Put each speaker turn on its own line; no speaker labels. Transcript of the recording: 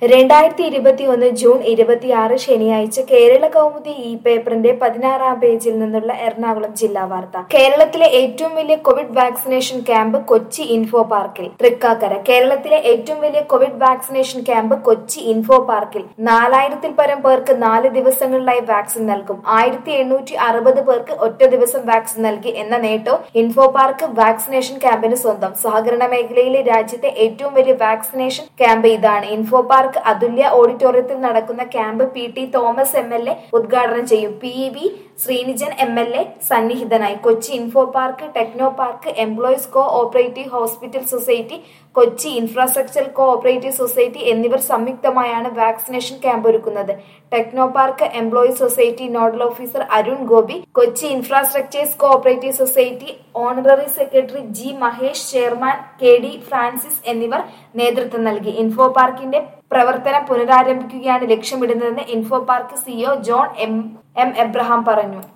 രണ്ടായിരത്തി ഇരുപത്തിയൊന്ന് ജൂൺ ഇരുപത്തിയാറ് ശനിയാഴ്ച കേരള കൗമുദി ഇ പേപ്പറിന്റെ പതിനാറാം പേജിൽ നിന്നുള്ള എറണാകുളം ജില്ലാ വാർത്ത കേരളത്തിലെ ഏറ്റവും വലിയ covid vaccination camp Kochi info പാർക്കിൽ തൃക്കാക്കര കേരളത്തിലെ ഏറ്റവും വലിയ covid vaccination camp Kochi info പാർക്കിൽ നാലായിരത്തിൽ പരം പേർക്ക് നാല് ദിവസങ്ങളിലായി വാക്സിൻ നൽകും ആയിരത്തി എണ്ണൂറ്റി അറുപത് പേർക്ക് ഒറ്റ ദിവസം വാക്സിൻ നൽകി എന്ന നേട്ടവും ഇൻഫോ പാർക്ക് വാക്സിനേഷൻ ക്യാമ്പിന് സ്വന്തം സഹകരണ മേഖലയിലെ രാജ്യത്തെ ഏറ്റവും വലിയ വാക്സിനേഷൻ ക്യാമ്പ് ഇതാണ് ഇൻഫോ പാർക്ക് അതുല്യ ഓഡിറ്റോറിയത്തിൽ നടക്കുന്ന camp P T Thomas M L A ഉദ്ഘാടനം ചെയ്യും P V Sreenijan M L A സന്നിഹിതനായി Kochi info park techno park employees co operative hospital society Kochi infrastructure co operative society എന്നിവർ സംയുക്തമായാണ് വാക്സിനേഷൻ ക്യാമ്പ് ഒരുക്കുന്നത് techno park employees society nodal officer Arun Gopi Kochi infrastructures co operative society honorary secretary G Mahesh chairman K D Francis എന്നിവർ നേതൃത്വം നൽകി info പാർക്കിന്റെ പ്രവർത്തനം പുനരാരംഭിക്കുകയാണ് ലക്ഷ്യമിടുന്നതെന്ന് info park C E O John M M Abraham പറഞ്ഞു